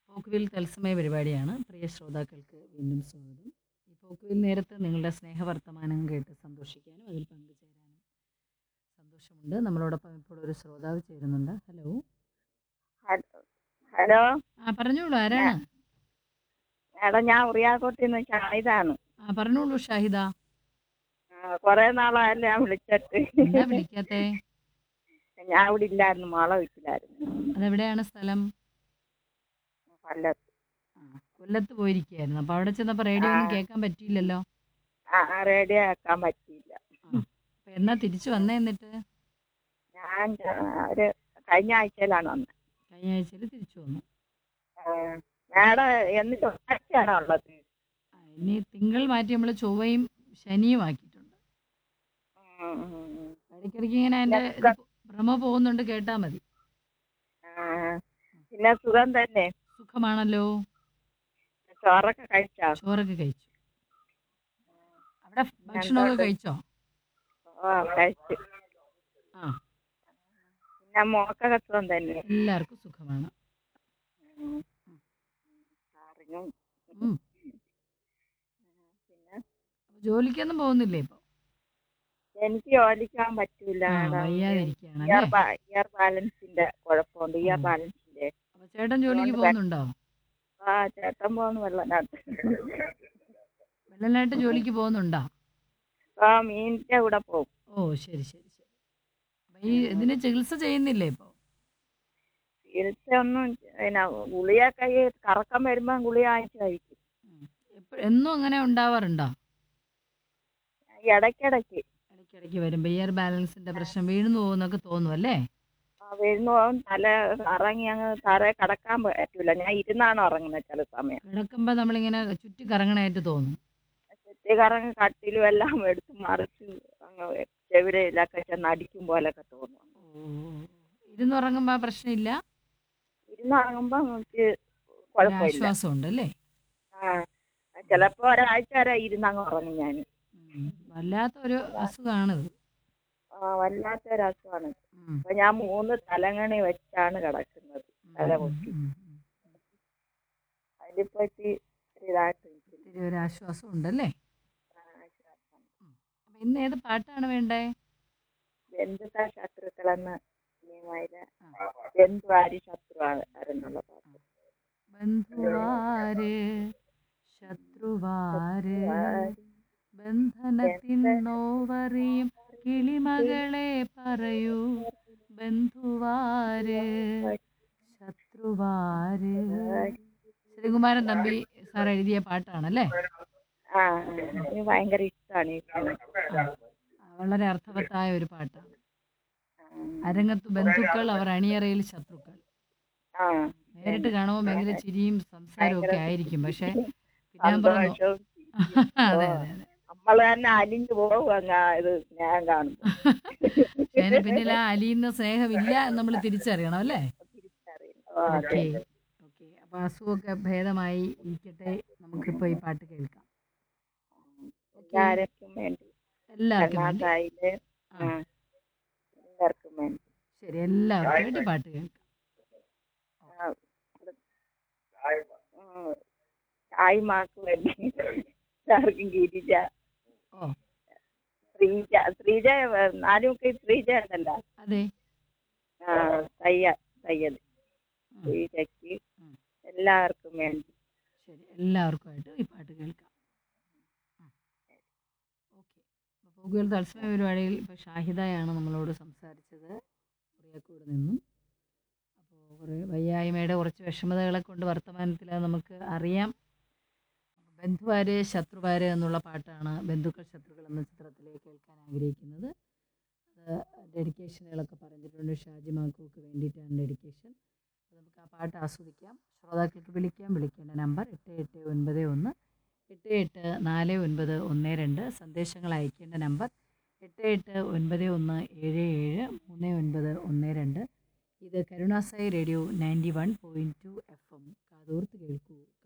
പോക്കുവിൽ തത്സമയ പരിപാടിയാണ് പ്രിയ ശ്രോതാക്കൾക്ക് വീണ്ടും സ്വാഗതം ഈ പോക്കുവിൽ നേരത്ത് നിങ്ങളുടെ സ്നേഹവർത്തമാനം കേട്ട് സന്തോഷിക്കാനും അതിൽ പങ്കുചേരാനും സന്തോഷമുണ്ട് നമ്മളോടൊപ്പം ഇപ്പോൾ ഒരു ശ്രോതാവ് ചേരുന്നുണ്ട് ഹലോ ഹലോ ഹലോ ആ പറഞ്ഞോളൂ ആരാണ് എടാ ഞാൻ ഉറിയാക്കോട്ടിൽ നിന്ന് ഷാഹിദാണ് ആ പറഞ്ഞോളൂ ഷാഹിദ കുറെ നാളായല്ലോ ഞാൻ വിളിച്ചിട്ട് എന്താ വിളിക്കാത്തേ ഞാൻ ഇവിടെ ഇല്ലായിരുന്നു മാള വീട്ടിലായിരുന്നു അതെവിടെയാണ് സ്ഥലം കൊല്ലത്ത് ആ കൊല്ലത്ത് പോയിരിക്കുകയായിരുന്നു അപ്പോൾ അവിടെ ചെന്നപ്പോൾ റേഡിയോ ഒന്നും കേൾക്കാൻ പറ്റിയില്ലല്ലോ ആ ആ, റേഡിയോ കേൾക്കാൻ പറ്റിയില്ല അപ്പോൾ എന്നാ തിരിച്ചു വന്നേ എന്നിട്ട് ഞാൻ ആ, ഒരു കഴിഞ്ഞ ആഴ്ചയിലാണ് വന്നത് കഴിഞ്ഞ ആഴ്ചയിൽ തിരിച്ചു വന്നു മേഡം എന്നിട്ട് ഒരാഴ്ചയാണോ ഉള്ളത് ആ, ഇനി തിങ്കൾ മാറ്റി നമ്മൾ ചൊവ്വയും ശനിയും ആക്കിയിട്ടുണ്ട് ഉം, ഉം, ഉം. ഇടയ്ക്കിടയ്ക്ക് ഇങ്ങനെ അതിൻ്റെ ഇത് ഭ്രമ പോകുന്നുണ്ട് കേട്ടാൽ മതി ആ, പിന്നെ സുഖം തന്നെ സുഖമാണല്ലോ ചോറൊക്കെ കഴിച്ചോ ചോറൊക്കെ കഴിച്ചു അവിടെ ഭക്ഷണമൊക്കെ കഴിച്ചോ ഓ കഴിച്ചു ആ പിന്നെ മോക്കൊക്കെ സുഖം തന്നെ എല്ലാവർക്കും സുഖമാണ് ഉം. സാറിനും ഉം. പിന്നെ അപ്പൊ ജോലിക്കൊന്നും പോകുന്നില്ലേ ഇപ്പോൾ എനിക്ക് ജോലിക്കാൻ പറ്റൂല ആ മേഡം. വയ്യാതിരിക്കുകയാണ് ഇയർ അല്ലേ ബാ- ഇയർ ബാലൻസിന്റെ കുഴപ്പമുണ്ട് ഇയർ ഉം. ബാലൻസിന്റെ അപ്പൊ ചേട്ടൻ ജോലിക്ക് അതുകൊണ്ട് പോകുന്നുണ്ടോ ആ ചേട്ടൻ പോകുന്നു വെള്ളനാട്ട് വെള്ളനായിട്ട് ജോലിക്ക് പോകുന്നുണ്ടോ ആ മീനിന്റെ കൂടെ പോകും ഓ ശരി ശരി ശരി അപ്പൊ ഈ ഇതിന് ചികിത്സ ചെയ്യുന്നില്ലേ ഇപ്പോൾ ചികിത്സ ഒന്നും പിന്നെ ഗുളിയൊക്കെ ഈ കറക്കം വരുമ്പോ ഗുളിക വാങ്ങിച്ച് കഴിക്കും എപ്പോ- എന്നും അങ്ങനെ ഉണ്ടാവാറുണ്ടോ ഇടയ്ക്കിടയ്ക്ക് ഇടയ്ക്കിടയ്ക്ക് വരുമ്പോൾ ഇയർ ബാലൻസിന്റെ പ്രശ്നം വീഴുന്നു പോകുന്നൊക്കെ തോന്നും അല്ലേ ആ വരുന്നു പോകും തല ഇറങ്ങി അങ്ങ് തറ കിടക്കാൻ പറ്റൂല ഞാൻ ഇരുന്നാണ് ഉറങ്ങുന്നത് ചില സമയം കിടക്കുമ്പോൾ നമ്മളിങ്ങനെ ചുറ്റി കറങ്ങണായിട്ട് തോന്നും ചുറ്റി കറങ്ങി കട്ടിലും എല്ലാം എടുത്ത് മറിച്ച് അങ്ങ് ചെവിരയിലൊക്കെ ചെന്ന് അടിക്കും പോലൊക്കെ തോന്നും ഇരുന്നുറങ്ങുമ്പോൾ ആ പ്രശ്നമില്ല ഇരുന്നുറങ്ങുമ്പോ നമുക്ക് ഒരു കുഴപ്പമില്ല ആശ്വാസമുണ്ട് അല്ലേ ആ ചിലപ്പോ ഒരാഴ്ച വരെ ഇരുന്നങ്ങ് ഉറങ്ങും ഞാൻ ഉം. വല്ലാത്തൊരു അസുഖമാണിത് ആ വല്ലാത്തൊരു അസുഖമാണ് ഉം. അപ്പൊ ഞാൻ മൂന്ന് തലങ്ങണി വെച്ചാണ് കിടക്കുന്നത് തല പൊക്കി ഉം. അതിലിപ്പോ ഇച്ചിരി ഇതായിട്ട് നിൽക്കുന്നു. ഇത്തിരി ഒരു ആശ്വാസം ഉണ്ടല്ലേ ആ, ആശ്വാസം. അപ്പൊ ഇന്ന് ഏത് പാട്ടാണ് വേണ്ടേ ബന്ധുക്ക ശത്രുക്കളെന്ന് സിനിമയിലെ ബന്ധുവാരി ശത്രുവാരെന്നുള്ള പാട്ട് ബന്ധുവാര് ശത്രുവാര് ബന്ധനത്തിൻ നോവറിയും കിളിമകളെ പറയൂ ബന്ധുവാര് ശത്രുവാര് ശ്രീകുമാരൻ തമ്പി സാർ എഴുതിയ പാട്ടാണല്ലേ ആ എനിക്ക് ഭയങ്കര ഇഷ്ടമാണ് ഈ സിനിമ ആ, വളരെ അർത്ഥവത്തായ ഒരു പാട്ടാണ് അരങ്ങത്ത് ബന്ധുക്കൾ അവർ അണിയറയിൽ ശത്രുക്കൾ ആ നേരിട്ട് കാണുമ്പോൾ ഭയങ്കര ചിരിയും സംസാരവും ഒക്കെ ആയിരിക്കും പക്ഷെ ഞാൻ പറഞ്ഞു സന്തോഷവും അതെ അതെ അതെ നമ്മൾ തന്നെ അലിഞ്ഞു പോകും അങ്ങ് ഇത് ഞാൻ കാണുമ്പോ അതിന് പിന്നിൽ ആ അലിയുന്ന സ്നേഹമില്ല എന്ന് നമ്മൾ തിരിച്ചറിയണം അല്ലേ തിരിച്ചറിയുന്നു. ഓ, അതെ. ഓക്കെ ഓക്കെ അപ്പൊ അസുഖമൊക്കെ ഭേദമായി ഇരിക്കട്ടെ നമുക്കിപ്പോ ഈ പാട്ട് കേൾക്കാം എല്ലാവർക്കും വേണ്ടി എല്ലാവർക്കും വേണ്ടി കർണാടകയില് ആ. ആ, എല്ലാവർക്കും വേണ്ടി ശരി എല്ലാവർക്കും വേണ്ടി പാട്ട് കേൾക്കാം ആ, ഉം, ആയിമാക്ക് വേണ്ടി എല്ലാവർക്കും ഗിരിജ ഓ ശ്രീജ ശ്രീജ നാലുമുക്ക് ശ്രീജ ഉണ്ടല്ലോ അതെ ആ, തയ്യ തയ്യൽ ഉം, ശ്രീജയ്ക്ക് ഉം. എല്ലാവർക്കും വേണ്ടി ശരി എല്ലാവർക്കുമായിട്ട് ഈ പാട്ട് കേൾക്കാം ഓക്കെ അപ്പോൾ പോകുകൾ തത്സമയ പരിപാടിയിൽ ഇപ്പോൾ ഷാഹിദയാണ് നമ്മളോട് സംസാരിച്ചത് കുറിയാക്കൂട് നിന്നും അപ്പോൾ കുറേ വയ്യായ്മയുടെ കുറച്ച് വിഷമതകളെ കൊണ്ട് വർത്തമാനത്തിൽ അത് നമുക്ക് അറിയാം ബന്ധുവാര് ശത്രുവാര് എന്നുള്ള പാട്ടാണ് ബന്ധുക്കൾ ശത്രുക്കൾ എന്ന ചിത്രത്തിലെ കേൾക്കാൻ ആഗ്രഹിക്കുന്നത് അത് ഡെഡിക്കേഷനുകളൊക്കെ പറഞ്ഞിട്ടുണ്ട് ഷാജി മാക്കുക്ക് വേണ്ടിയിട്ടാണ് ഡെഡിക്കേഷൻ അപ്പോൾ നമുക്ക് ആ പാട്ട് ആസ്വദിക്കാം ശ്രോതാക്കൾക്ക് വിളിക്കാം വിളിക്കേണ്ട നമ്പർ എട്ട് എട്ട് ഒൻപത് ഒന്ന് എട്ട് എട്ട് നാല് ഒൻപത് ഒന്ന് രണ്ട് സന്ദേശങ്ങൾ അയക്കേണ്ട നമ്പർ എട്ട് എട്ട് ഒൻപത് ഒന്ന് ഏഴ് ഏഴ് മൂന്ന് ഒൻപത് ഒന്ന് രണ്ട് ഇത് Karunasai radio ninety one point two F M കാതോർത്ത് കേൾക്കൂ